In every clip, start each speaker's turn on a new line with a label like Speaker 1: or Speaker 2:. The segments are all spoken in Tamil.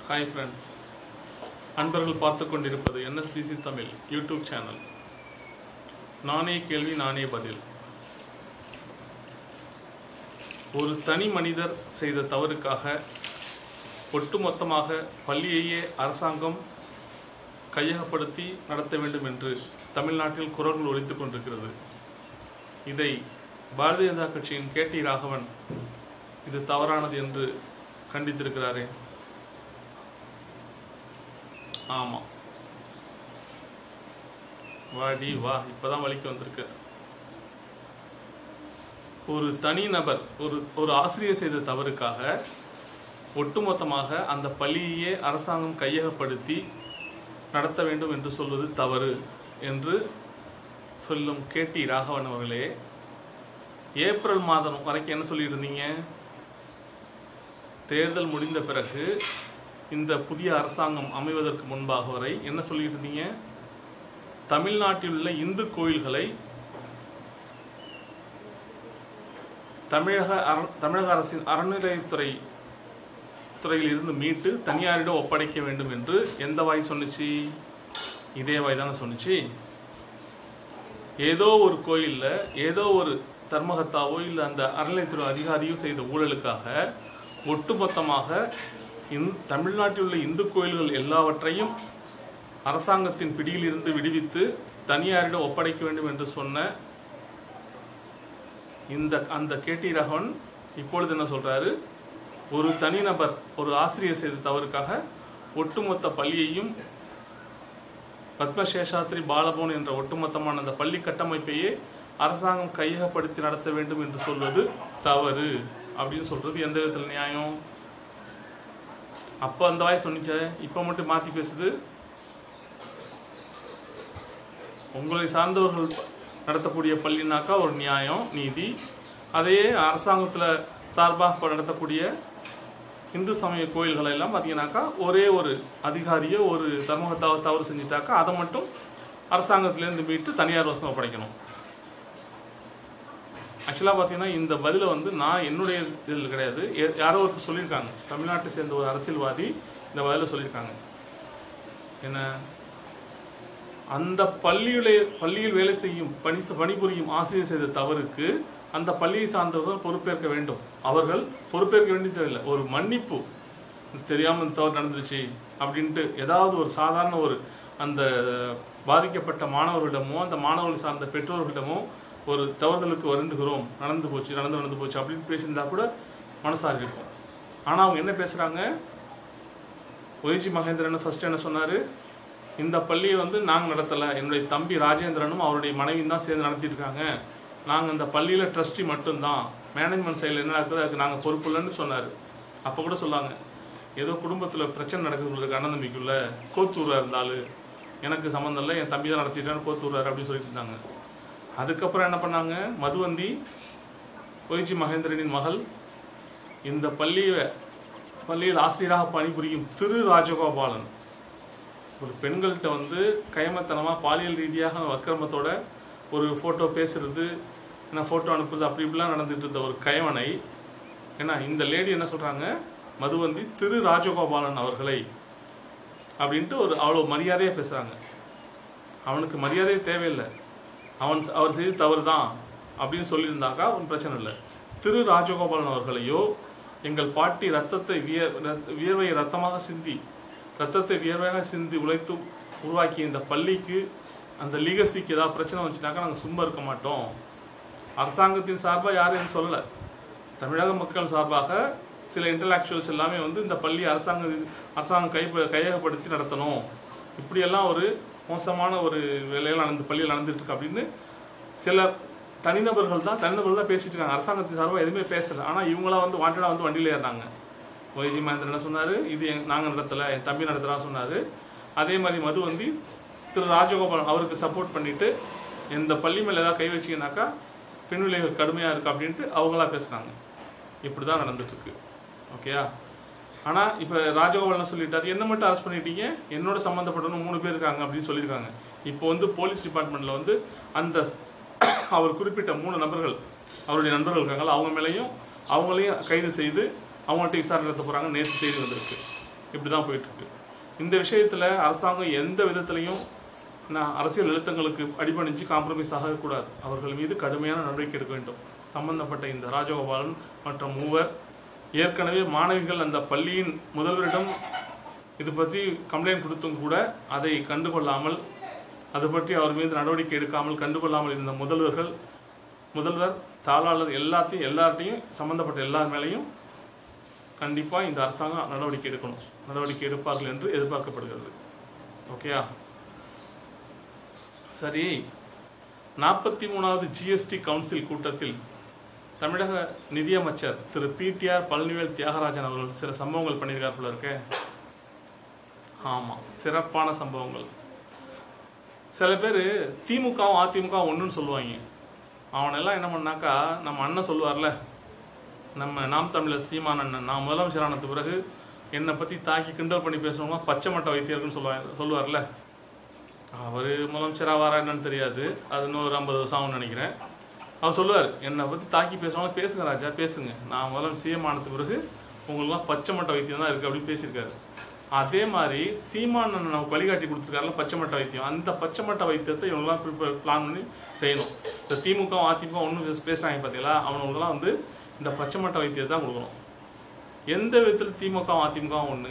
Speaker 1: ஹாய் ஃப்ரெண்ட்ஸ் அன்பர்கள் பார்த்து கொண்டிருப்பது என்எஸ்பிசி தமிழ் யூடியூப் சேனல் நானே கேள்வி நானே பதில் ஒரு தனி மனிதர் செய்த தவறுக்காக ஒட்டுமொத்தமாக பள்ளியையே அரசாங்கம் கையகப்படுத்தி நடத்த வேண்டும் என்று தமிழ்நாட்டில் குரல்கள் ஒலித்துக் கொண்டிருக்கிறது இதை பாரதிய ஜனதா கட்சியின் கே டி ராகவன் இது தவறானது என்று கண்டித்திருக்கிறாரே ஆமா வாடி வா இப்பதான் வலிக்கு வந்திருக்கு ஒரு தனி நபர் ஒரு ஒரு ஆசிரியர் செய்த தவறுக்காக ஒட்டுமொத்தமாக அந்த பள்ளியையே அரசாங்கம் கையகப்படுத்தி நடத்த வேண்டும் என்று சொல்வது தவறு என்று சொல்லும் கே டி ராகவன் அவர்களே ஏப்ரல் மாதம் வரைக்கும் என்ன சொல்லியிருந்தீங்க தேர்தல் முடிந்த பிறகு இந்த புதிய அரசாங்கம் அமைவதற்கு முன்பாக வரை என்ன சொல்லிட்டு இருந்தீங்க தமிழ்நாட்டில் உள்ள இந்து கோயில்களை தமிழக அர- தமிழக அரசின் அறநிலையத்துறை துறையில் இருந்து மீட்டு தனியாரிடம் ஒப்படைக்க வேண்டும் என்று எந்த வாய் சொன்னுச்சு இதே வாய் தானே சொன்னுச்சு ஏதோ ஒரு கோயில்ல ஏதோ ஒரு தர்மகத்தாவோ இல்லை அந்த அறநிலையத்துறை அதிகாரியோ செய்த ஊழலுக்காக ஒட்டுமொத்தமாக இந் தமிழ்நாட்டில் உள்ள இந்து கோயில்கள் எல்லாவற்றையும் அரசாங்கத்தின் பிடியிலிருந்து விடுவித்து தனியாரிடம் ஒப்படைக்க வேண்டும் என்று சொன்ன இந்த அந்த கேடி ரகவன் இப்பொழுது என்ன சொல்றாரு ஒரு தனிநபர் ஒரு ஆசிரியர் செய்த தவறுக்காக ஒட்டுமொத்த பள்ளியையும் பத்மசேஷாத்ரி பாலபவன் என்ற ஒட்டுமொத்தமான அந்த பள்ளி கட்டமைப்பையே அரசாங்கம் கையகப்படுத்தி நடத்த வேண்டும் என்று சொல்வது தவறு அப்படின்னு சொல்றது எந்த விதத்தில் நியாயம் அப்ப அந்த வாய் சொன்னிச்ச இப்ப மட்டும் மாத்தி பேசுது உங்களை சார்ந்தவர்கள் நடத்தக்கூடிய பள்ளினாக்கா ஒரு நியாயம் நீதி அதையே அரசாங்கத்துல சார்பாக இப்ப நடத்தக்கூடிய இந்து சமய கோயில்களை எல்லாம் பார்த்தீங்கன்னாக்கா ஒரே ஒரு அதிகாரியோ ஒரு தர்மகத்தாவை தவறு செஞ்சுட்டாக்கா அதை மட்டும் அரசாங்கத்திலேருந்து மீட்டு தனியார் வசம் ஒப்படைக்கணும் ஆக்சுவலாக பார்த்தீங்கன்னா இந்த பதிலை வந்து நான் என்னுடைய இதில் கிடையாது யா- யாரோ ஒருத்தர் சொல்லியிருக்காங்க தமிழ்நாட்டை சேர்ந்த ஒரு அரசியல்வாதி இந்த பதிலை சொல்லியிருக்காங்க என்ன அந்த பள்ளியிலே பள்ளியில் வேலை செய்யும் பணி பணிபுரியும் ஆசிரியர் செய்த தவறுக்கு அந்த பள்ளியை சார்ந்தவர்கள் பொறுப்பேற்க வேண்டும் அவர்கள் பொறுப்பேற்க வேண்டிய தேவையில்லை ஒரு மன்னிப்பு தெரியாம இந்த தவறு நடந்துருச்சு அப்படின்ட்டு ஏதாவது ஒரு சாதாரண ஒரு அந்த பாதிக்கப்பட்ட மாணவர்களிடமோ அந்த மாணவர்களை சார்ந்த பெற்றோர்களிடமோ ஒரு தவறுதலுக்கு வருந்துகிறோம் நடந்து போச்சு நடந்து நடந்து போச்சு அப்படின்னு பேசியிருந்தா கூட மனசாக இருக்கும் ஆனா அவங்க என்ன பேசுறாங்க ஒய்ஜி மகேந்திரன் ஃபர்ஸ்ட் என்ன சொன்னாரு இந்த பள்ளியை வந்து நாங்கள் நடத்தலை என்னுடைய தம்பி ராஜேந்திரனும் அவருடைய மனைவியும் தான் சேர்ந்து நடத்திட்டு இருக்காங்க நாங்கள் இந்த பள்ளியில் ட்ரஸ்டி மட்டும்தான் மேனேஜ்மெண்ட் சைடில் என்ன நடக்குது அதுக்கு நாங்கள் பொறுப்பு இல்லைன்னு சொன்னார் அப்போ கூட சொல்லாங்க ஏதோ குடும்பத்தில் பிரச்சனை நடக்குது உங்களுக்கு அண்ணன் தம்பிக்குள்ள கோத்தூராக இருந்தாலும் எனக்கு சம்மந்தம் இல்லை என் தம்பி தான் நடத்திட்டான்னு கோத்தூரார் அப்படின்னு சொல்லிட்டு இருந்தாங்க அதுக்கப்புறம் என்ன பண்ணாங்க மதுவந்தி ஒய்ஜி மகேந்திரனின் மகள் இந்த பள்ளியை பள்ளியில் ஆசிரியராக பணிபுரியும் திரு ராஜகோபாலன் ஒரு பெண்கள்கிட்ட வந்து கைமத்தனமா பாலியல் ரீதியாக வக்கிரமத்தோட ஒரு ஃபோட்டோ பேசுறது என்ன ஃபோட்டோ அனுப்புறது அப்படி இப்படிலாம் நடந்துட்டு இருந்த ஒரு கயவனை ஏன்னா இந்த லேடி என்ன சொல்றாங்க மதுவந்தி திரு ராஜகோபாலன் அவர்களை அப்படின்ட்டு ஒரு அவ்வளோ மரியாதையாக பேசுறாங்க அவனுக்கு மரியாதையே தேவையில்லை அவன் அவர் செய்து தவறு தான் அப்படின்னு சொல்லியிருந்தாக்கா ஒன்றும் பிரச்சனை இல்லை திரு ராஜகோபாலன் அவர்களையோ எங்கள் பாட்டி ரத்தத்தை வியர் ரத்த- வியர்வையை ரத்தமாக சிந்தி ரத்தத்தை வியர்வையாக சிந்தி உழைத்து உருவாக்கிய இந்த பள்ளிக்கு அந்த லீகசிக்கு ஏதாவது பிரச்சனை வந்துச்சுனாக்கா நாங்கள் சும்மா இருக்க மாட்டோம் அரசாங்கத்தின் சார்பாக யாரும் எதுவும் சொல்லலை தமிழக மக்கள் சார்பாக சில இன்டலாக்சுவல்ஸ் எல்லாமே வந்து இந்த பள்ளி அரசாங்க அரசாங்கம் கை கையகப்படுத்தி நடத்தணும் இப்படியெல்லாம் ஒரு மோசமான ஒரு வேலைகள் நடந்து பள்ளியில் நடந்துட்டு இருக்கு அப்படின்னு சில தனிநபர்கள் தான் தனிநபர்கள் தான் பேசிட்டு இருக்காங்க அரசாங்கத்தின் சார்பாக எதுவுமே பேசல ஆனால் இவங்களாம் வந்து வாண்டடா வந்து வண்டியில் ஏறினாங்க ஒய்ஜி மகேந்திரன் என்ன சொன்னாரு இது எங்க- நாங்க நடத்தல என் தம்பி நடத்துறான்னு சொன்னாரு அதே மாதிரி மது வந்து திரு ராஜகோபாலன் அவருக்கு சப்போர்ட் பண்ணிட்டு இந்த பள்ளி மேல ஏதாவது கை வச்சீங்கன்னாக்கா பெண் விளைவுகள் கடுமையா இருக்கு அப்படின்ட்டு அவங்களா பேசுனாங்க இப்படிதான் நடந்துட்டு இருக்கு ஓகேயா ஆனா இப்ப ராஜகோபாலன் என்ன சொல்லிட்டாரு என்ன மட்டும் அரெஸ்ட் பண்ணிட்டீங்க என்னோட சம்பந்தப்பட்டவங்க மூணு பேர் இருக்காங்க அப்படின்னு சொல்லியிருக்காங்க இப்போ வந்து போலீஸ் டிபார்ட்மெண்ட்ல வந்து அந்த அவர் குறிப்பிட்ட மூணு நபர்கள் அவருடைய நண்பர்கள் இருக்காங்கல்ல அவங்க மேலேயும் அவங்களையும் கைது செய்து அவங்கள்ட்ட விசாரணை நடத்த போறாங்க நேற்று செய்தி வந்திருக்கு இப்படி தான் போயிட்டு இருக்கு இந்த விஷயத்துல அரசாங்கம் எந்த விதத்திலையும் நான் அரசியல் அழுத்தங்களுக்கு அடிபணிஞ்சு காம்ப்ரமைஸ் ஆகக்கூடாது அவர்கள் மீது கடுமையான நடவடிக்கை எடுக்க வேண்டும் சம்பந்தப்பட்ட இந்த ராஜகோபாலன் மற்றும் மூவர் ஏற்கனவே மாணவிகள் அந்த பள்ளியின் முதல்வரிடம் இது பற்றி கம்ப்ளைண்ட் கொடுத்தும் கூட அதை கண்டுகொள்ளாமல் அது பற்றி அவர் மீது நடவடிக்கை எடுக்காமல் கண்டுகொள்ளாமல் இருந்த முதல்வர்கள் முதல்வர் தாளாளர் எல்லாத்தையும் எல்லார்ட்டையும் சம்பந்தப்பட்ட எல்லார் மேலேயும் கண்டிப்பா இந்த அரசாங்கம் நடவடிக்கை எடுக்கணும் நடவடிக்கை எடுப்பார்கள் என்று எதிர்பார்க்கப்படுகிறது ஓகேயா சரி நாற்பத்தி மூணாவது ஜிஎஸ்டி கவுன்சில் கூட்டத்தில் தமிழக நிதியமைச்சர் திரு பிடிஆர் பழனிவேல் தியாகராஜன் அவர்கள் சில சம்பவங்கள் பண்ணியிருக்கார் போல இருக்கே ஆமா சிறப்பான சம்பவங்கள் சில பேர் திமுகவும் அதிமுகவும் ஒன்றுன்னு சொல்லுவாங்க அவனெல்லாம் என்ன பண்ணாக்கா நம்ம அண்ணன் சொல்லுவார்ல நம்ம நாம் தமிழர் சீமான் அண்ணன் நான் முதலமைச்சர் ஆனது பிறகு என்னை பற்றி தாக்கி கிண்டல் பண்ணி பேசுறவங்க பச்சை மட்டை வைத்தியர்னு சொல்லுவாங்க சொல்லுவார்ல அவர் முதலமைச்சர் ஆவாரா என்னன்னு தெரியாது அது இன்னும் ஒரு ஐம்பது வருஷம் ஆகும்னு நினைக்கிறேன் அவர் சொல்லுவார் என்னை பற்றி தாக்கி பேசுவாங்க பேசுங்க ராஜா பேசுங்க நான் முதல்ல சிஎம் ஆனது பிறகு உங்களுக்குலாம் பச்சை மட்டை வைத்தியம் தான் இருக்குது அப்படின்னு பேசியிருக்காரு அதே மாதிரி சீமான் அண்ணன் நமக்கு வழிகாட்டி கொடுத்துருக்காருல பச்சை மட்டை வைத்தியம் அந்த பச்சை மட்டை வைத்தியத்தை இவங்கெல்லாம் ப்ரிப்பேர் பிளான் பண்ணி செய்யணும் இந்த திமுக அதிமுக ஒன்று பேசுகிறாங்க பார்த்தீங்களா அவனுங்கெல்லாம் வந்து இந்த பச்சை மட்டை வைத்தியத்தை தான் கொடுக்கணும் எந்த விதத்தில் திமுக அதிமுக ஒன்று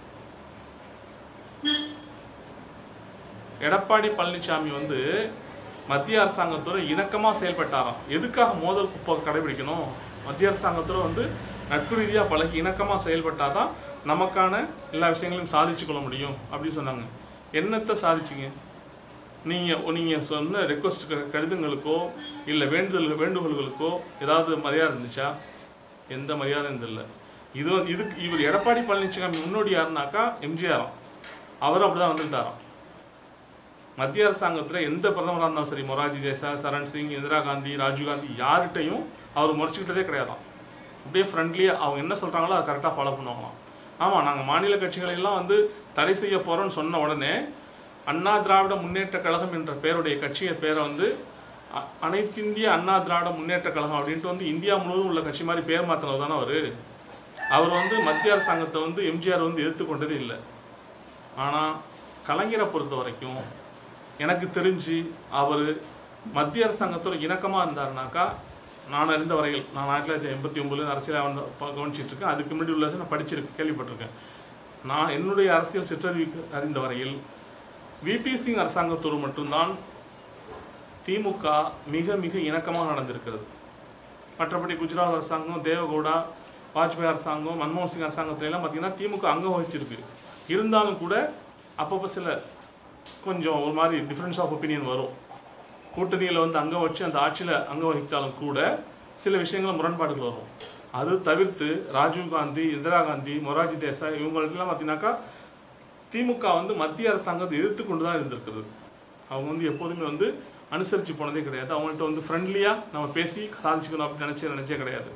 Speaker 1: எடப்பாடி பழனிசாமி வந்து மத்திய அரசாங்கத்தோட இணக்கமா செயல்பட்டாராம் எதுக்காக மோதல் குப்பை கடைபிடிக்கணும் மத்திய அரசாங்கத்தோட வந்து நட்பு ரீதியா பழகி இணக்கமா செயல்பட்டாதான் நமக்கான எல்லா விஷயங்களையும் சாதிச்சு கொள்ள முடியும் அப்படின்னு சொன்னாங்க என்னத்தை சாதிச்சீங்க நீங்க நீங்க சொன்ன ரெக்வஸ்ட் கடிதங்களுக்கோ இல்ல வேண்டுதல் வேண்டுகோள்களுக்கோ ஏதாவது மரியாதை இருந்துச்சா எந்த மரியாதையும் இல்லை இது வந்து- இதுக்கு இவர் எடப்பாடி பழனிசாமி முன்னோடி யாருனாக்கா எம்ஜிஆராம் அவரும் அப்படிதான் வந்துட்டாராம் மத்திய அரசாங்கத்துல எந்த பிரதமராக இருந்தாலும் சரி மொராஜி தேசாய் சரண் சிங் இந்திரா காந்தி ராஜீவ் காந்தி யார்கிட்டையும் அவர் முறைச்சிக்கிட்டதே கிடையாதாம் அப்படியே ஃப்ரெண்ட்லியா அவங்க என்ன சொல்றாங்களோ அதை கரெக்டாக ஃபாலோ பண்ணுவாங்களாம் ஆமா நாங்க மாநில கட்சிகளை எல்லாம் வந்து தடை செய்ய போறோம்னு சொன்ன உடனே அண்ணா திராவிட முன்னேற்ற கழகம் என்ற பேருடைய கட்சியை பேரை வந்து அ- அனைத்திந்திய அண்ணா திராவிட முன்னேற்ற கழகம் அப்படின்ட்டு வந்து இந்தியா முழுவதும் உள்ள கட்சி மாதிரி பேர் மாத்தினது தானே அவரு அவர் வந்து மத்திய அரசாங்கத்தை வந்து எம்ஜிஆர் வந்து எதிர்த்துக்கொண்டதே இல்லை ஆனா கலைஞரை பொறுத்த வரைக்கும் எனக்கு தெரிஞ்சு அவர் மத்திய அரசாங்கத்தோட இணக்கமா இருந்தாருனாக்கா நான் அறிந்த வரையில் நான் ஆயிரத்தி தொள்ளாயிரத்தி எண்பத்தி ஒன்பதுல அரசியல் வந்து ப- கவனிச்சிட்டு இருக்கேன் அதுக்கு முன்னாடி உள்ள நான் படிச்சிருக்கேன் கேள்விப்பட்டிருக்கேன் நான் என்னுடைய அரசியல் சிற்றறிவு அறிந்த வரையில் விபி சிங் அரசாங்கத்தோடு மட்டும்தான் திமுக மிக மிக இணக்கமாக நடந்திருக்கிறது மற்றபடி குஜராத் அரசாங்கம் தேவகவுடா வாஜ்பாய் அரசாங்கம் மன்மோகன் சிங் அரசாங்கத்துல எல்லாம் பார்த்தீங்கன்னா திமுக அங்கம் வகிச்சிருக்கு இருந்தாலும் கூட அப்பப்போ சில கொஞ்சம் ஒரு மாதிரி டிஃப்ரென்ஸ் ஆஃப் ஒப்பீனியன் வரும் கூட்டணியில் வந்து அங்கம் வச்சு அந்த ஆட்சியில் அங்கம் வகித்தாலும் கூட சில விஷயங்கள் முரண்பாடுகள் வரும் அது தவிர்த்து ராஜீவ் காந்தி இந்திரா காந்தி மொராஜி தேசாய் இவங்களுக்கெல்லாம் பார்த்தீங்கன்னாக்கா திமுக வந்து மத்திய அரசாங்கத்தை எதிர்த்து கொண்டு தான் இருந்திருக்கிறது அவங்க வந்து எப்போதுமே வந்து அனுசரித்து போனதே கிடையாது அவங்கள்ட்ட வந்து ஃப்ரெண்ட்லியாக நம்ம பேசி சாதிச்சுக்கணும் அப்படின்னு நினைச்சே நினைச்சே கிடையாது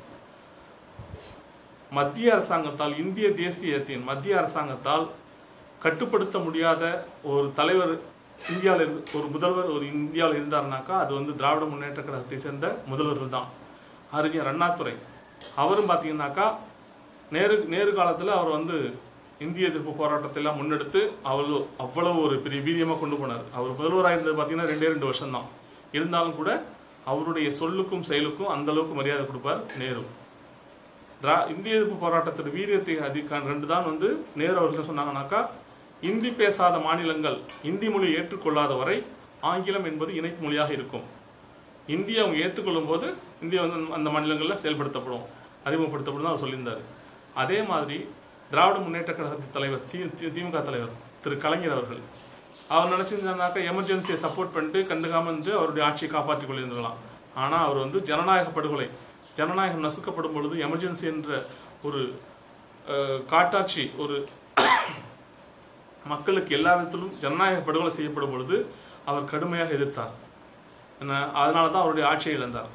Speaker 1: மத்திய அரசாங்கத்தால் இந்திய தேசியத்தின் மத்திய அரசாங்கத்தால் கட்டுப்படுத்த முடியாத ஒரு தலைவர் இந்தியாவில் இருந்து- ஒரு முதல்வர் ஒரு இந்தியாவில் இருந்தாருனாக்கா அது வந்து திராவிட முன்னேற்ற கழகத்தை சேர்ந்த முதல்வர்கள் தான் அறிஞர் அண்ணாதுரை அவரும் பார்த்தீங்கன்னாக்கா நேரு நேரு காலத்தில் அவர் வந்து இந்திய எதிர்ப்பு போராட்டத்தை எல்லாம் முன்னெடுத்து அவ்வளவு அவ்வளவு ஒரு பெரிய வீரியமாக கொண்டு போனார் அவர் முதல்வராக இருந்தது பார்த்தீங்கன்னா ரெண்டே ரெண்டு வருஷம் தான் இருந்தாலும் கூட அவருடைய சொல்லுக்கும் செயலுக்கும் அந்த அளவுக்கு மரியாதை கொடுப்பார் நேரு திரா- இந்திய எதிர்ப்பு போராட்டத்தோட வீரியத்தை அதிக ரெண்டு தான் வந்து நேரு அவர்கள் சொன்னாங்கன்னாக்கா இந்தி பேசாத மாநிலங்கள் இந்தி மொழியை ஏற்றுக்கொள்ளாத வரை ஆங்கிலம் என்பது இணைப்பு மொழியாக இருக்கும் இந்தியை அவங்க ஏற்றுக்கொள்ளும் போது இந்தியா வந்து அந்த மாநிலங்களில் செயல்படுத்தப்படும் அறிமுகப்படுத்தப்படும் அவர் சொல்லியிருந்தார் அதே மாதிரி திராவிட முன்னேற்ற கழகத்தின் தலைவர் தி தி- திமுக தலைவர் திரு கலைஞர் அவர்கள் அவர் நினைச்சிருந்தாருனாக்கா எமர்ஜென்சியை சப்போர்ட் பண்ணிட்டு கண்டுக்காம இருந்து அவருடைய ஆட்சியை காப்பாற்றிக் கொள்ளிருந்திருக்கலாம் ஆனா அவர் வந்து ஜனநாயக படுகொலை ஜனநாயகம் நசுக்கப்படும் பொழுது எமர்ஜென்சி என்ற ஒரு அஹ், காட்டாட்சி ஒரு மக்களுக்கு எல்லா விதத்திலும் ஜனநாயக படுகொலை செய்யப்படும் பொழுது அவர் கடுமையாக எதிர்த்தார் என்ன அதனால தான் அவருடைய ஆட்சியை இழந்தார்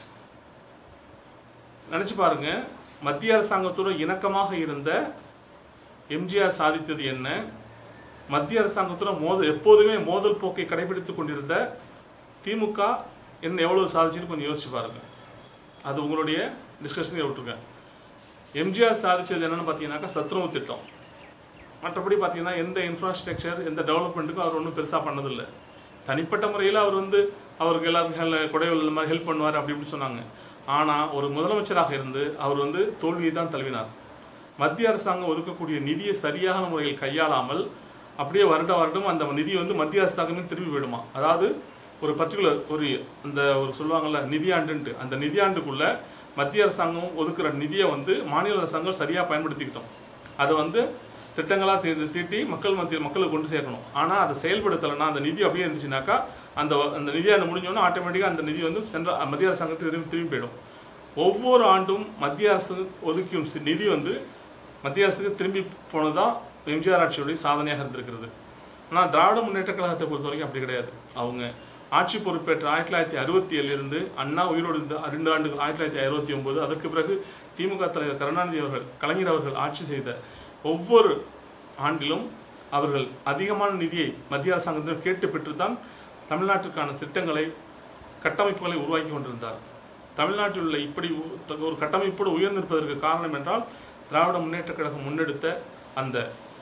Speaker 1: நினைச்சு பாருங்க மத்திய அரசாங்கத்தோட இணக்கமாக இருந்த எம்ஜிஆர் சாதித்தது என்ன மத்திய அரசாங்கத்தோட மோதல் எப்போதுமே மோதல் போக்கை கடைபிடித்துக் கொண்டிருந்த திமுக என்ன எவ்வளவு சாதிச்சுன்னு கொஞ்சம் யோசிச்சு பாருங்க அது உங்களுடைய டிஸ்கஷனுக்கு விட்டுருங்க எம்ஜிஆர் சாதிச்சது என்னன்னு பார்த்தீங்கன்னாக்கா சத்துணவு திட்டம் மற்றபடி பார்த்தீங்கன்னா எந்த இன்ஃப்ராஸ்ட்ரக்சர் எந்த டெவலப்மெண்ட்டுக்கும் அவர் ஒன்றும் பெருசாக பண்ணதில்லை தனிப்பட்ட முறையில் அவர் வந்து அவருக்கு எல்லாருக்கும் கொடைகள் இந்த மாதிரி ஹெல்ப் பண்ணுவார் அப்படி இப்படி சொன்னாங்க ஆனால் ஒரு முதலமைச்சராக இருந்து அவர் வந்து தோல்வியை தான் தழுவினார் மத்திய அரசாங்கம் ஒதுக்கக்கூடிய நிதியை சரியான முறையில் கையாளாமல் அப்படியே வருட வருடம் அந்த நிதி வந்து மத்திய அரசாங்கமே திரும்பி போயிடுமா அதாவது ஒரு பர்டிகுலர் ஒரு அந்த ஒரு சொல்லுவாங்கல்ல நிதியாண்டுன்ட்டு அந்த நிதியாண்டுக்குள்ள மத்திய அரசாங்கம் ஒதுக்குற நிதியை வந்து மாநில அரசாங்கம் சரியா பயன்படுத்திக்கிட்டோம் அதை வந்து திட்டங்களா தீ- தீட்டி மக்கள் மத்தியில் மக்களுக்கு கொண்டு சேர்க்கணும் ஆனா அதை செயல்படுத்தலைன்னா அந்த நிதி அப்படியே இருந்துச்சுனாக்கா அந்த அந்த நிதியாண்டு முடிஞ்சோன்னா ஆட்டோமேட்டிக்கா அந்த நிதி வந்து சென்ற மத்திய அரசாங்கத்துக்கு திரும்பி திரும்பி போயிடும் ஒவ்வொரு ஆண்டும் மத்திய அரசு ஒதுக்கும் சி- நிதி வந்து மத்திய அரசுக்கு திரும்பி போனதுதான் எம்ஜிஆர் ஆட்சியுடைய சாதனையாக இருந்திருக்கிறது ஆனால் திராவிட முன்னேற்ற கழகத்தை பொறுத்த வரைக்கும் அப்படி கிடையாது அவங்க ஆட்சி பொறுப்பேற்ற ஆயிரத்தி தொள்ளாயிரத்தி அறுபத்தி ஏழிலிருந்து அண்ணா உயிரோடு இருந்த ரெண்டு ஆண்டுகள் ஆயிரத்தி தொள்ளாயிரத்தி அறுபத்தி ஒன்பது அதற்கு பிறகு திமுக தலைவர் கருணாநிதி அவர்கள் கலைஞர் அவர்கள் ஆட்சி செய்த ஒவ்வொரு ஆண்டிலும் அவர்கள் அதிகமான நிதியை மத்திய அரசாங்கத்தில் கேட்டு பெற்றுத்தான் தமிழ்நாட்டுக்கான திட்டங்களை கட்டமைப்புகளை உருவாக்கி கொண்டிருந்தார் தமிழ்நாட்டில் உள்ள இப்படி உ- ஒரு கட்டமைப்போடு உயர்ந்திருப்பதற்கு காரணம் என்றால் திராவிட முன்னேற்ற கழகம் முன்னெடுத்த அந்த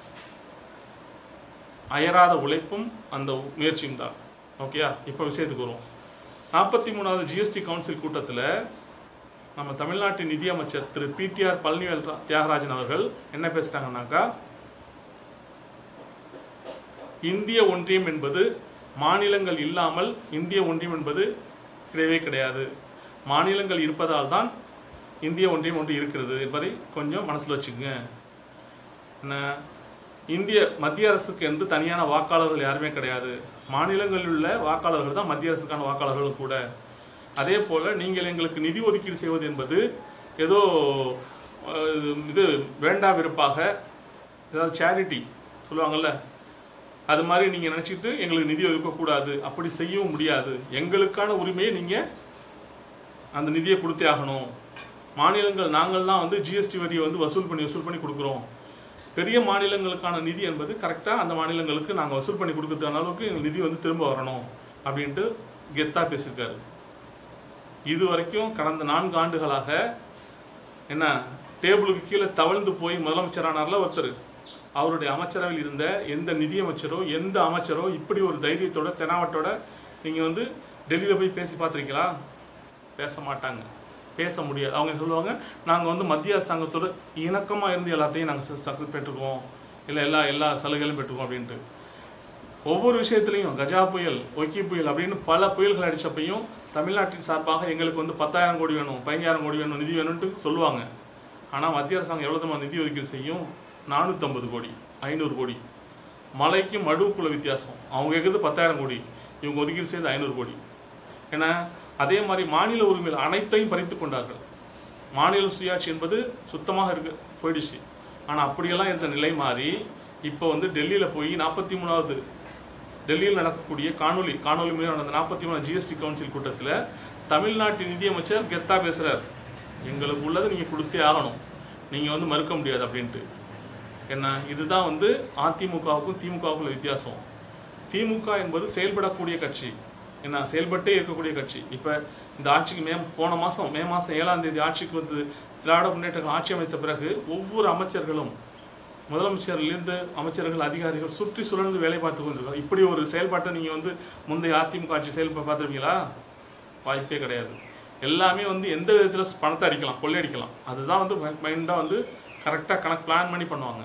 Speaker 1: அயராத உழைப்பும் அந்த முயற்சியும் தான் ஓகேயா இப்போ விஷயத்துக்கு வருவோம் நாற்பத்தி மூணாவது ஜிஎஸ்டி கவுன்சில் கூட்டத்தில் நம்ம தமிழ்நாட்டின் நிதியமைச்சர் திரு பிடிஆர் பழனிவேல் ரா- தியாகராஜன் அவர்கள் என்ன பேசுறாங்கன்னாக்கா இந்திய ஒன்றியம் என்பது மாநிலங்கள் இல்லாமல் இந்திய ஒன்றியம் என்பது கிடையவே கிடையாது மாநிலங்கள் இருப்பதால் தான் இந்திய ஒன்றியம் ஒன்று இருக்கிறது என்பதை கொஞ்சம் மனசுல வச்சுக்கோங்க என்ன இந்திய மத்திய அரசுக்கு என்று தனியான வாக்காளர்கள் யாருமே கிடையாது மாநிலங்களில் உள்ள வாக்காளர்கள் தான் மத்திய அரசுக்கான வாக்காளர்களும் கூட அதே போல நீங்கள் எங்களுக்கு நிதி ஒதுக்கீடு செய்வது என்பது ஏதோ அஹ், இது வேண்டா விருப்பாக ஏதாவது சேரிட்டி சொல்லுவாங்கல்ல அது மாதிரி நீங்க நினைச்சிட்டு எங்களுக்கு நிதி ஒதுக்கக்கூடாது அப்படி செய்யவும் முடியாது எங்களுக்கான உரிமையை நீங்க அந்த நிதியை கொடுத்தே ஆகணும் மாநிலங்கள் நாங்கள் தான் வந்து ஜிஎஸ்டி வரியை வந்து வசூல் பண்ணி வசூல் பண்ணி கொடுக்குறோம் பெரிய மாநிலங்களுக்கான நிதி என்பது கரெக்டாக அந்த மாநிலங்களுக்கு நாங்கள் வசூல் பண்ணி கொடுக்கறதுக்கான அளவுக்கு எங்கள் நிதி வந்து திரும்ப வரணும் அப்படின்ட்டு கெத்தா பேசியிருக்காரு இது வரைக்கும் கடந்த நான்கு ஆண்டுகளாக என்ன டேபிளுக்கு கீழே தவழ்ந்து போய் முதலமைச்சரானார்ல ஒருத்தர் அவருடைய அமைச்சரவையில் இருந்த எந்த நிதியமைச்சரோ எந்த அமைச்சரோ இப்படி ஒரு தைரியத்தோட தெனாவட்டோட நீங்க வந்து டெல்லியில போய் பேசி பார்த்திருக்கீங்களா பேச மாட்டாங்க பேச முடியாது அவங்க சொல்லுவாங்க நாங்க வந்து மத்திய அரசாங்கத்தோட இணக்கமா இருந்து எல்லாத்தையும் நாங்க ச- ச- பெற்றுக்குவோம் இல்ல எல்லா எல்லா சலுகைகளும் பெற்றுக்குவோம் அப்படின்ட்டு ஒவ்வொரு விஷயத்திலையும் கஜா புயல் ஒக்கி புயல் அப்படின்னு பல புயல்கள் அடிச்சப்பையும் தமிழ்நாட்டின் சார்பாக எங்களுக்கு வந்து பத்தாயிரம் கோடி வேணும் பதினஞ்சாயிரம் கோடி வேணும் நிதி வேணும்ட்டு சொல்லுவாங்க ஆனா மத்திய அரசாங்கம் எவ்வளவு தூரமா நிதி ஒதுக்கீடு செய்யும் 450 கோடி ஐநூறு கோடி மலைக்கும் மடுவுக்குள்ள வித்தியாசம் அவங்க கேட்குறது பத்தாயிரம் கோடி இவங்க ஒதுக்கீடு செய்து ஐநூறு கோடி ஏன்னா அதே மாதிரி மாநில உரிமைகள் அனைத்தையும் பறித்துக் கொண்டார்கள் மாநில சுயாட்சி என்பது சுத்தமாக இருக்கு போயிடுச்சு ஆனா அப்படியெல்லாம் இருந்த நிலை மாறி இப்போ வந்து டெல்லியில போய் நாற்பத்தி மூணாவது டெல்லியில் நடக்கக்கூடிய காணொலி காணொலி மூலம் நடந்த நாற்பத்தி மூணு ஜிஎஸ்டி கவுன்சில் கூட்டத்தில் தமிழ்நாட்டு நிதியமைச்சர் கெத்தா பேசுறார் எங்களுக்கு உள்ளதை நீங்க கொடுத்தே ஆகணும் நீங்க வந்து மறுக்க முடியாது அப்படின்ட்டு என்ன இதுதான் வந்து அதிமுகவுக்கும் திமுகவுக்கும் உள்ள வித்தியாசம் திமுக என்பது செயல்படக்கூடிய கட்சி என்ன செயல்பட்டே இருக்கக்கூடிய கட்சி இப்ப இந்த ஆட்சிக்கு மே போன மாசம் மே மாசம் ஏழாம் தேதி ஆட்சிக்கு வந்து திராவிட முன்னேற்ற கழகம் ஆட்சி அமைத்த பிறகு ஒவ்வொரு அமைச்சர்களும் முதலமைச்சரிலிருந்து அமைச்சர்கள் அதிகாரிகள் சுற்றி சுழன்று வேலை பார்த்து கொண்டிருக்காங்க இப்படி ஒரு செயல்பாட்டை நீங்க வந்து முந்தைய அதிமுக ஆட்சி செயல்பட பார்த்துருக்கீங்களா வாய்ப்பே கிடையாது எல்லாமே வந்து எந்த விதத்துல பணத்தை அடிக்கலாம் கொள்ளையடிக்கலாம் அதுதான் வந்து மைண்டா வந்து கரெக்டா கணக்கு பிளான் பண்ணி பண்ணுவாங்க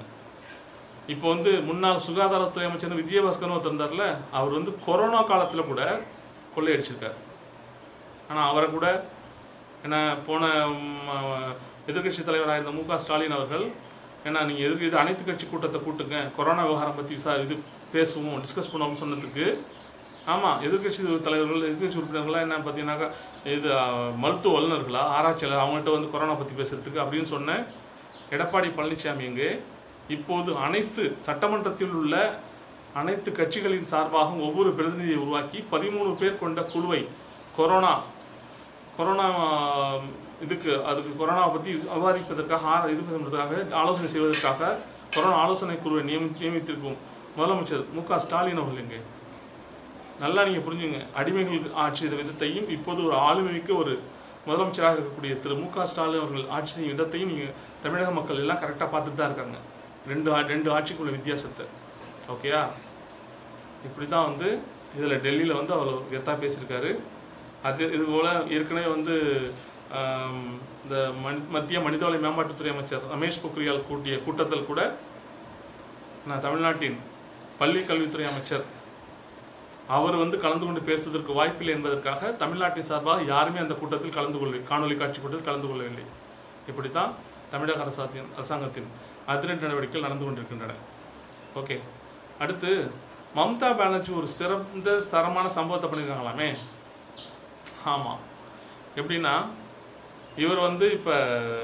Speaker 1: இப்போ வந்து முன்னாள் சுகாதாரத்துறை அமைச்சர் விஜயபாஸ்கர் ஒருத்தர் இருந்தார்ல அவர் வந்து கொரோனா காலத்துல கூட கொள்ளையடிச்சிருக்காரு ஆனா அவரை கூட என்ன போன எதிர்கட்சி தலைவராக இருந்த மு க ஸ்டாலின் அவர்கள் ஏன்னா நீங்க எதுக்கு இது அனைத்து கட்சி கூட்டத்தை கூட்டுங்க கொரோனா விவகாரம் பத்தி விசா இது பேசுவோம் டிஸ்கஸ் பண்ணுவோம்னு சொன்னதுக்கு ஆமா எதிர்கட்சி தலைவர்கள் எதிர்கட்சி உறுப்பினர்கள்லாம் என்ன பார்த்தீங்கன்னாக்கா இது அஹ், மருத்துவ வல்லுநர்களா ஆராய்ச்சியாளர் அவங்கள்ட்ட வந்து கொரோனா பத்தி பேசுறதுக்கு அப்படின்னு சொன்ன எடப்பாடி பழனிசாமி எங்கே இப்போது அனைத்து சட்டமன்றத்தில் உள்ள அனைத்து கட்சிகளின் சார்பாகவும் ஒவ்வொரு பிரதிநிதியை உருவாக்கி பதிமூணு பேர் கொண்ட குழுவை கொரோனா கொரோனா ஆஹ், இதுக்கு அதுக்கு கொரோனா பத்தி விவாதிப்பதற்காக ஆ- இது பண்ணுவதற்காக ஆலோசனை செய்வதற்காக கொரோனா ஆலோசனை குழுவை நியமி நியமித்திருக்கும் முதலமைச்சர் மு க ஸ்டாலின் அவர்கள் எங்கே நல்லா நீங்க புரிஞ்சுங்க அடிமைகள் ஆட்சி செய்த விதத்தையும் இப்போது ஒரு ஆளுமைமிக்க ஒரு முதலமைச்சராக இருக்கக்கூடிய திரு மு க ஸ்டாலின் அவர்கள் ஆட்சி செய்யும் விதத்தையும் நீங்க தமிழக மக்கள் எல்லாம் கரெக்டா பார்த்துட்டு தான் இருக்காங்க ரெண்டு ஆ- ரெண்டு ஆட்சிக்குள்ள வித்தியாசத்தை ஓகேயா இப்படி தான் வந்து இதில் டெல்லியில் வந்து அவர் கெத்தா பேசியிருக்காரு அது இது போல ஏற்கனவே வந்து ஆம், இந்த மனி- மத்திய மனிதவள மேம்பாட்டுத்துறை அமைச்சர் ரமேஷ் பொக்ரியால் கூட்டிய கூட்டத்தில் கூட நான் தமிழ்நாட்டின் பள்ளி கல்வித்துறை அமைச்சர் அவர் வந்து கலந்து கொண்டு பேசுவதற்கு வாய்ப்பில்லை என்பதற்காக தமிழ்நாட்டின் சார்பாக யாருமே அந்த கூட்டத்தில் கலந்து கொள்ள காணொலி காட்சி கூட்டத்தில் கலந்து கொள்ளவில்லை இப்படித்தான் தமிழக அரசாத்தின் அரசாங்கத்தின் அதிரடி நடவடிக்கைகள் நடந்து கொண்டிருக்கின்றன ஓகே அடுத்து மம்தா பானர்ஜி ஒரு சிறந்த சரமான சம்பவத்தை பண்ணியிருக்காங்களாமே ஆமாம் எப்படின்னா இவர் வந்து இப்போ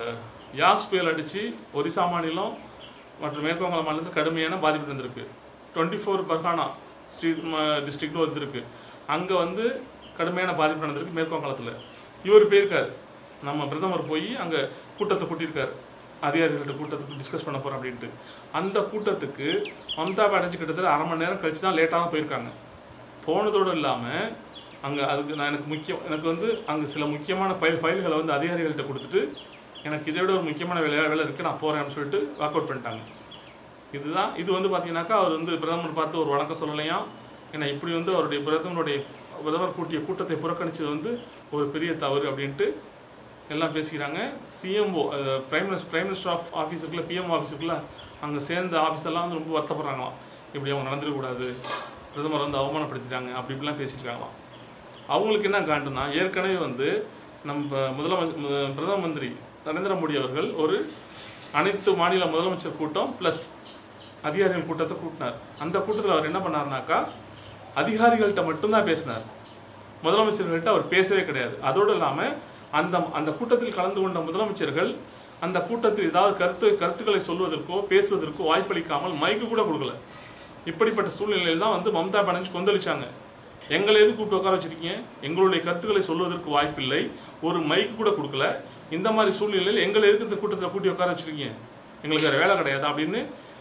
Speaker 1: யாஸ் புயல் அடித்து ஒரிசா மாநிலம் மற்றும் மேற்கு வங்காள மாநிலத்தில் கடுமையான பாதிப்பு இருந்திருக்கு டுவெண்ட்டி ஃபோர் பர்கானா ஸ்ட்ரீட் டிஸ்ட்ரிக்ட்னு ஒரு இது இருக்கு அங்கே வந்து கடுமையான பாதிப்பு நடந்திருக்கு மேற்கு வங்காளத்தில் இவர் போயிருக்காரு நம்ம பிரதமர் போய் அங்கே கூட்டத்தை கூட்டியிருக்காரு அதிகாரிகள்ட்ட கூட்டத்துக்கு டிஸ்கஸ் பண்ண போகிறோம் அப்படின்ட்டு அந்த கூட்டத்துக்கு மம்தா பானர்ஜி கிட்டத்தட்ட அரை மணி நேரம் கழிச்சு தான் லேட்டாக தான் போயிருக்காங்க போனதோடு இல்லாமல் அங்கே அதுக்கு நான் எனக்கு முக்கியம் எனக்கு வந்து அங்கே சில முக்கியமான ஃபைல் ஃபைல்களை வந்து அதிகாரிகள்கிட்ட கொடுத்துட்டு எனக்கு இதை விட ஒரு முக்கியமான வேலை வேலை இருக்குது நான் போகிறேன்னு சொல்லிட்டு வாக் அவுட் பண்ணிட்டாங்க இதுதான் இது வந்து பார்த்தீங்கன்னாக்கா அவர் வந்து பிரதமர் பார்த்து ஒரு வணக்கம் சொல்லலையாம் ஏன்னா இப்படி வந்து அவருடைய பிரதமருடைய பிரதமர் கூட்டிய கூட்டத்தை புறக்கணிச்சது வந்து ஒரு பெரிய தவறு அப்படின்ட்டு எல்லாம் பேசிக்கிறாங்க CMO prime minister prime minister of office இருக்குல்ல பிஎம் ஆஃபீஸ் இருக்குல்ல அங்கே சேர்ந்த ஆஃபீஸர்லாம் வந்து ரொம்ப வருத்தப்படுறாங்களாம் இப்படி அவங்க நடந்துடக்கூடாது பிரதமர் வந்து அவமானப்படுத்திட்டாங்க அப்படி இப்படிலாம் பேசியிருக்காங்களாம் அவங்களுக்கு என்ன காண்டுனா ஏற்கனவே வந்து நம்ம முதலமைச்சர் பிரதம மந்திரி நரேந்திர மோடி அவர்கள் ஒரு அனைத்து மாநில முதலமைச்சர் கூட்டம் ப்ளஸ் அதிகாரிகள் கூட்டத்தை கூட்டினார் அந்த கூட்டத்தில் அவர் என்ன பண்ணாருனாக்கா அதிகாரிகள்கிட்ட மட்டும்தான் பேசினார் முதலமைச்சர்கள்ட்ட அவர் பேசவே கிடையாது அதோடு இல்லாமல் அந்த அந்த கூட்டத்தில் கலந்து கொண்ட முதலமைச்சர்கள் அந்த கூட்டத்தில் ஏதாவது கருத்து கருத்துக்களை சொல்வதற்கோ பேசுவதற்கோ வாய்ப்பளிக்காமல் மைக்கு கூட கொடுக்கல இப்படிப்பட்ட சூழ்நிலையில் தான் வந்து மம்தா பானர்ஜி கொந்தளிச்சாங்க எங்களை எது கூப்பிட்டு உட்கார வச்சிருக்கீங்க எங்களுடைய கருத்துக்களை சொல்வதற்கு வாய்ப்பில்லை ஒரு மைக்கு கூட கொடுக்கல இந்த மாதிரி சூழ்நிலையில் எங்களை எதுக்கு இந்த கூட்டத்தில் கூட்டி உட்கார வச்சிருக்கீங்க எங்களுக்கு வேற வேலை கிடையாது அப்படின்னு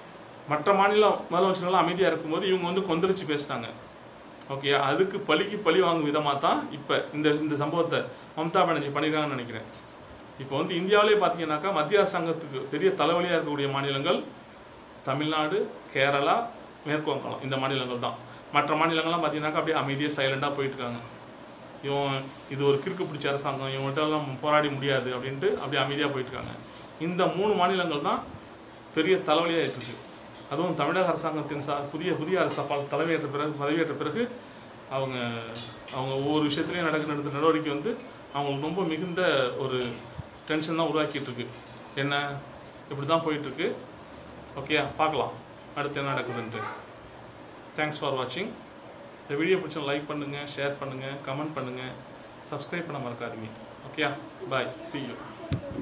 Speaker 1: மற்ற மாநில முதலமைச்சர்கள்லாம் அமைதியாக இருக்கும்போது இவங்க வந்து கொந்தளிச்சு பேசினாங்க ஓகே அதுக்கு பழிக்கு பழி வாங்கும் விதமாக தான் இப்போ இந்த இந்த சம்பவத்தை மம்தா பானர்ஜி பண்ணியிருக்காங்கன்னு நினைக்கிறேன் இப்போ வந்து இந்தியாவிலே பார்த்தீங்கன்னாக்கா மத்திய அரசாங்கத்துக்கு பெரிய தலைவலியாக இருக்கக்கூடிய மாநிலங்கள் தமிழ்நாடு கேரளா மேற்கு வங்காளம் இந்த மாநிலங்கள் தான் மற்ற மாநிலங்கள்லாம் பார்த்தீங்கன்னாக்கா அப்படியே அமைதியாக சைலண்டாக போயிட்டு இருக்காங்க இவன் இது ஒரு கிறுக்கு பிடிச்ச அரசாங்கம் இவங்கள்ட்ட எல்லாம் போராடி முடியாது அப்படின்ட்டு அப்படியே அமைதியாக போயிட்டு இருக்காங்க இந்த மூணு மாநிலங்கள் தான் பெரிய தலைவலியாக இருக்கு அதுவும் தமிழக அரசாங்கத்தின் சா புதிய புதிய அரசு ப- தலைமையேற்ற பிறகு பதவியேற்ற பிறகு அவங்க அவங்க ஒவ்வொரு விஷயத்துலையும் நடக்க நடந்த நடவடிக்கை வந்து அவங்களுக்கு ரொம்ப மிகுந்த ஒரு டென்ஷன் தான் உருவாக்கிட்டு இருக்கு என்ன இப்படி தான் போயிட்டு இருக்கு ஓகேயா பார்க்கலாம் அடுத்து என்ன நடக்குதுன்ட்டு தேங்க்ஸ் ஃபார் வாட்சிங் இந்த வீடியோ பிடிச்சா லைக் பண்ணுங்கள் ஷேர் பண்ணுங்கள் கமெண்ட் பண்ணுங்கள் சப்ஸ்கிரைப் பண்ண மறக்காதீங்க ஓகேயா பாய் see you